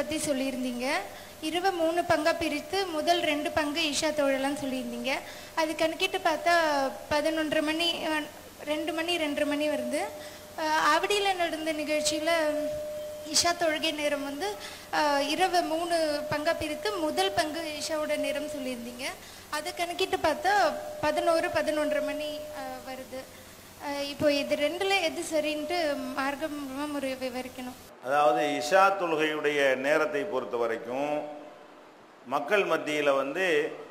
பற்றி சொல்லியிருந்தீங்க இரவு மூணு பங்கா பிரித்து முதல் ரெண்டு பங்கு இஷா தொழலாம் சொல்லியிருந்தீங்க அது கணக்கிட்டு பார்த்தா பதினொன்றரை மணி அஹ், ரெண்டு மணி ரெண்டரை மணி வருது அஹ், ஆவடியில் நடந்த நிகழ்ச்சியில் இஷா தொழுகை நேரம் வந்து அஹ், இரவு மூணு பங்கா பிரித்து முதல் பங்கு இஷாவோட நேரம் சொல்லியிருந்தீங்க அதை கணக்கிட்டு பார்த்தா பதினோரு பதினொன்றரை மணி அஹ், வருது அஹ், இப்போ இது ரெண்டுல எது சரின்ட்டு மார்க்கமாக முறை விவரிக்கணும் அதாவது இஷா தொழுகையுடைய நேரத்தை பொறுத்த வரைக்கும் மக்கள் மத்தியில் வந்து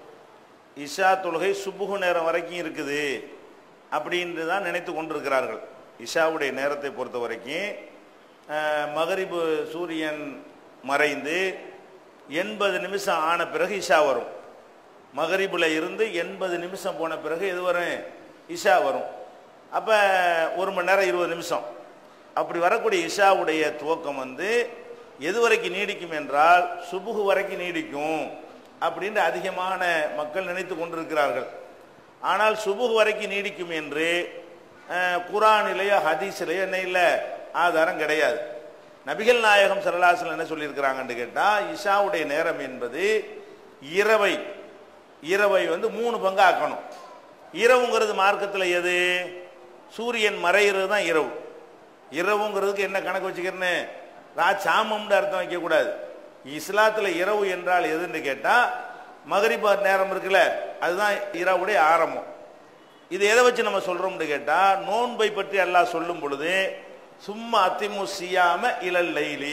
இஷா தொழுகை சுபுகு நேரம் வரைக்கும் இருக்குது அப்படின்று தான் நினைத்து கொண்டிருக்கிறார்கள் இஷாவுடைய நேரத்தை பொறுத்த வரைக்கும் அஹ், மகரிபு சூரியன் மறைந்து எண்பது நிமிஷம் ஆன பிறகு இஷா வரும் மகரிபுல இருந்து எண்பது நிமிஷம் போன பிறகு எது வரும் இஷா வரும் அப்போ ஒரு மணி நேரம் இருபது நிமிஷம் அப்படி வரக்கூடிய இஷாவுடைய துவக்கம் வந்து எது வரைக்கும் நீடிக்கும் என்றால் சுபுகு வரைக்கும் நீடிக்கும் அப்படின்னு அதிகமான மக்கள் நினைத்து கொண்டிருக்கிறார்கள் ஆனால் சுபுகு வரைக்கும் நீடிக்கும் என்று அஹ், குரானிலேயோ ஹதீஸிலேயோ என்ன இல்லை ஆதாரம் கிடையாது நபிகள் நாயகம் சரலாசல் என்ன சொல்லியிருக்கிறாங்கன்னு கேட்டால் இஷாவுடைய நேரம் என்பது இரவை இரவை வந்து மூணு பங்கு ஆக்கணும் இரவுங்கிறது மார்க்கத்தில் எது சூரியன் மறைகிறது தான் இரவு இரவுங்கிறதுக்கு என்ன கணக்கு வச்சுக்கிறேன்னு ரா சாமம்னு அர்த்தம் வைக்கக்கூடாது இஸ்லாத்தில் இரவு என்றால் எதுன்னு கேட்டால் மகரிப நேரம் இருக்குல்ல அதுதான் இரவுடைய ஆரம்பம் இது எதை வச்சு நம்ம சொல்றோம்னு கேட்டால் நோன்பை பற்றி அல்லாஹ் சொல்லும் பொழுது சும்மா அத்திமு சியாம இலல் லைலி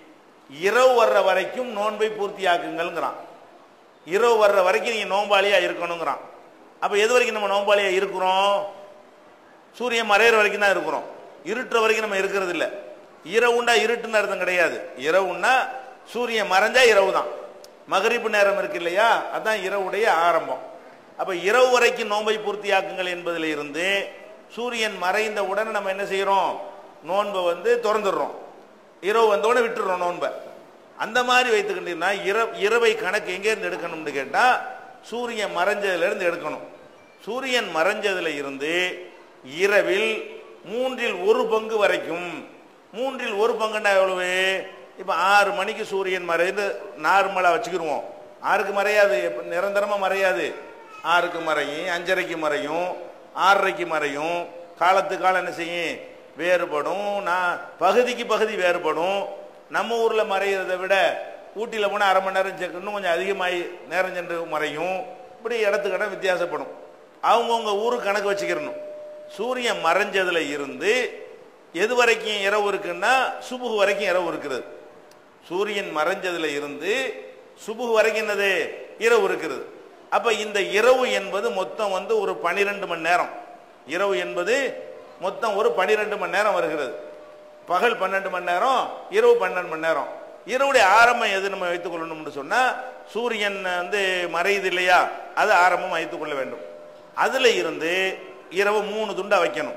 இரவு வர்ற வரைக்கும் நோன்பை பூர்த்தியாக்குங்கள்ங்கிறான் இரவு வர்ற வரைக்கும் நீங்க நோம்பாளியா இருக்கணுங்கிறான் அப்ப எது வரைக்கும் நம்ம நோம்பாளியா இருக்கிறோம் சூரியன் மறையிற வரைக்கும் தான் இருக்கிறோம் இருட்டுற வரைக்கும் நம்ம இருக்கிறது இல்ல இரவுண்டா இருட்டுன்னு அர்த்தம் கிடையாது இரவுன்னா சூரியன் மறைஞ்சா இரவு தான் மகரிப்பு நேரம் இருக்கு இல்லையா அதான் இரவுடைய ஆரம்பம் அப்ப இரவு வரைக்கும் நோன்பை பூர்த்தியாக்குங்கள் என்பதில் இருந்து சூரியன் மறைந்த உடனே நம்ம என்ன செய்யறோம் நோன்பை வந்து திறந்துடுறோம் இரவு வந்தோடனே விட்டுடுறோம் நோன்பை அந்த மாதிரி வைத்துக்கிட்டீங்கன்னா இரவு இரவை கணக்கு எங்கேருந்து எடுக்கணும்னு கேட்டா சூரியன் மறைஞ்சதுல இருந்து எடுக்கணும் சூரியன் மறைஞ்சதுல இருந்து இரவில் மூன்றில் ஒரு பங்கு வரைக்கும் மூன்றில் ஒரு பங்குன்னா எவ்வளவு இப்போ ஆறு மணிக்கு சூரியன் மறைந்து நார்மலாக வச்சுக்கிருவோம் ஆறுக்கு மறையாது எப்ப- நிரந்தரமா மறையாது ஆறுக்கு மறையும் அஞ்சரைக்கு மறையும் ஆறரைக்கு மறையும் காலத்துக்கு காலம் என்ன செய்யும் வேறுபடும் நான் பகுதிக்கு பகுதி வேறுபடும் நம்ம ஊரில் மறைகிறதை விட ஊட்டியில் போனால் அரை மணி நேரம் செ- இன்னும் கொஞ்சம் அதிகமாகி நேரம் சென்று மறையும் இப்படி இடத்துக்கு இடம் வித்தியாசப்படும் அவங்கவுங்க ஊருக்கு கணக்கு வச்சுக்கிறணும் சூரியன் மறைஞ்சதுல இருந்து எது வரைக்கும் இரவு இருக்குன்னா சுபுகு வரைக்கும் இரவு இருக்கிறது சூரியன் மறைஞ்சதுல இருந்து சுபுகு வரைக்கும் என்னது இரவு இருக்கிறது அப்ப இந்த இரவு என்பது மொத்தம் வந்து ஒரு பனிரெண்டு மணி நேரம் இரவு என்பது மொத்தம் ஒரு பனிரெண்டு மணி நேரம் வருகிறது பகல் பன்னெண்டு மணி நேரம் இரவு பன்னெண்டு மணி நேரம் இரவுடைய ஆரம்பம் எது நம்ம வைத்துக் கொள்ளணும்னு சொன்னா சூரியன் வந்து மறையுது இல்லையா அது ஆரம்பம் வைத்துக் கொள்ள வேண்டும் அதுல இருந்து இரவு மூணு துண்டா வைக்கணும்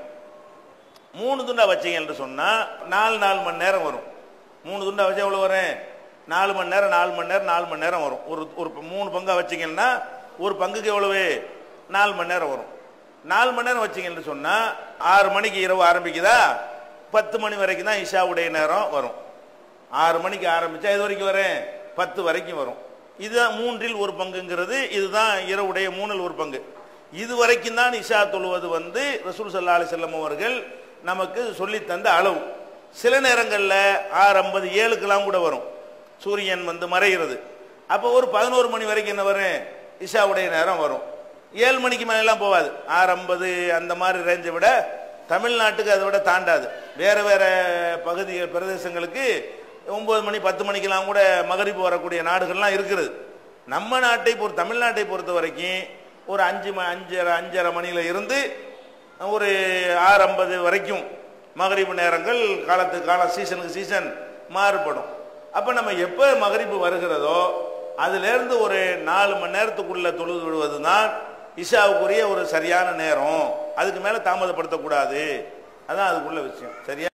மூணு துண்டா வச்சீங்க என்று சொன்னா நாலு நாலு மணி நேரம் வரும் மூணு துண்டா வச்சா எவ்வளவு வரும் நாலு மணி நேரம் நாலு மணி நேரம் நாலு மணி நேரம் வரும் ஒரு ஒரு மூணு பங்கா வச்சீங்கன்னா ஒரு பங்குக்கு எவ்வளவு நாலு மணி நேரம் வரும் நாலு மணி நேரம் வச்சீங்கன்னு சொன்னா ஆறு மணிக்கு இரவு ஆரம்பிக்குதா பத்து மணி வரைக்கும் தான் இஷாவுடைய நேரம் வரும் ஆறு மணிக்கு ஆரம்பிச்சா இது வரைக்கும் வரும் பத்து வரைக்கும் வரும் இதுதான் மூன்றில் ஒரு பங்குங்கிறது இதுதான் இரவுடைய மூணில் ஒரு பங்கு இது வரைக்கும் தான் இஷா தொழுவது வந்து ரசூல் சல்லா அலி செல்லம் அவர்கள் நமக்கு சொல்லி தந்த அளவு சில நேரங்களில் ஆறு ஐம்பது ஏழுக்கெல்லாம் கூட வரும் சூரியன் வந்து மறைகிறது அப்போ ஒரு பதினோரு மணி வரைக்கும் என்ன வரும் இஷாவுடைய நேரம் வரும் ஏழு மணிக்கு மேலாம் போகாது ஆறு ஐம்பது அந்த மாதிரி ரேஞ்சை விட தமிழ்நாட்டுக்கு அதை விட தாண்டாது வேற வேற பகுதி பிரதேசங்களுக்கு ஒன்பது மணி பத்து மணிக்கெல்லாம் கூட மகரிப்பு வரக்கூடிய நாடுகள்லாம் இருக்குது நம்ம நாட்டை பொறுத்த தமிழ்நாட்டை பொறுத்த வரைக்கும் ஒரு அஞ்சு ம அஞ்சரை அஞ்சரை மணியில இருந்து ஒரு ஆறு ஐம்பது வரைக்கும் மகரிப்பு நேரங்கள் காலத்துக்கு காலம் சீசனுக்கு சீசன் மாறுபடும் அப்போ நம்ம எப்போ மகரிப்பு வருகிறதோ அதிலிருந்து ஒரு நாலு மணி நேரத்துக்குள்ள தொழுது விடுவது தான் இஷாவுக்குரிய ஒரு சரியான நேரம் அதுக்கு மேலே தாமதப்படுத்தக்கூடாது அதான் அதுக்குள்ள விஷயம் சரியா